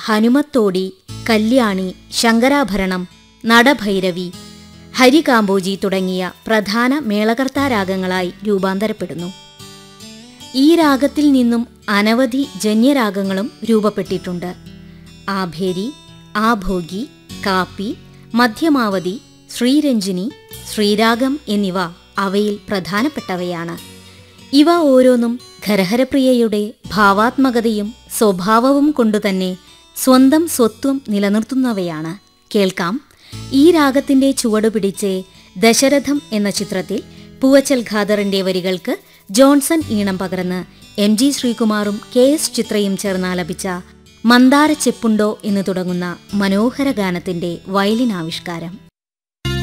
ഹനുമത്തോടി കല്യാണി ശങ്കരാഭരണം നടഭൈരവി ഹരികാമ്പോജി തുടങ്ങിയ പ്രധാന മേളകർത്താരാഗങ്ങളായി രൂപാന്തരപ്പെടുന്നു ഈ രാഗത്തിൽ നിന്നും അനവധി ജന്യരാഗങ്ങളും രൂപപ്പെട്ടിട്ടുണ്ട് ആഭേരി ആഭോഗി കാപ്പി മധ്യമാവതി ശ്രീരഞ്ജിനി ശ്രീരാഗം എന്നിവ അവയിൽ പ്രധാനപ്പെട്ടവയാണ് ഇവ ഓരോന്നും ഖരഹരപ്രിയയുടെ ഭാവാത്മകതയും സ്വഭാവവും കൊണ്ടുതന്നെ സ്വന്തം സ്വത്വം നിലനിർത്തുന്നവയാണ് കേൾക്കാം ഈ രാഗത്തിന്റെ ചുവട് പിടിച്ച് ദശരഥം എന്ന ചിത്രത്തിൽ പൂവച്ചൽ ഖാദറിന്റെ വരികൾക്ക് ജോൺസൺ ഈണം പകർന്ന് എം ജി ശ്രീകുമാറും കെ എസ് ചിത്രയും ചേർന്നാലപിച്ച മന്ദാര ചെപ്പുണ്ടോ എന്ന് തുടങ്ങുന്ന മനോഹര ഗാനത്തിന്റെ വയലിൻ ആവിഷ്കാരം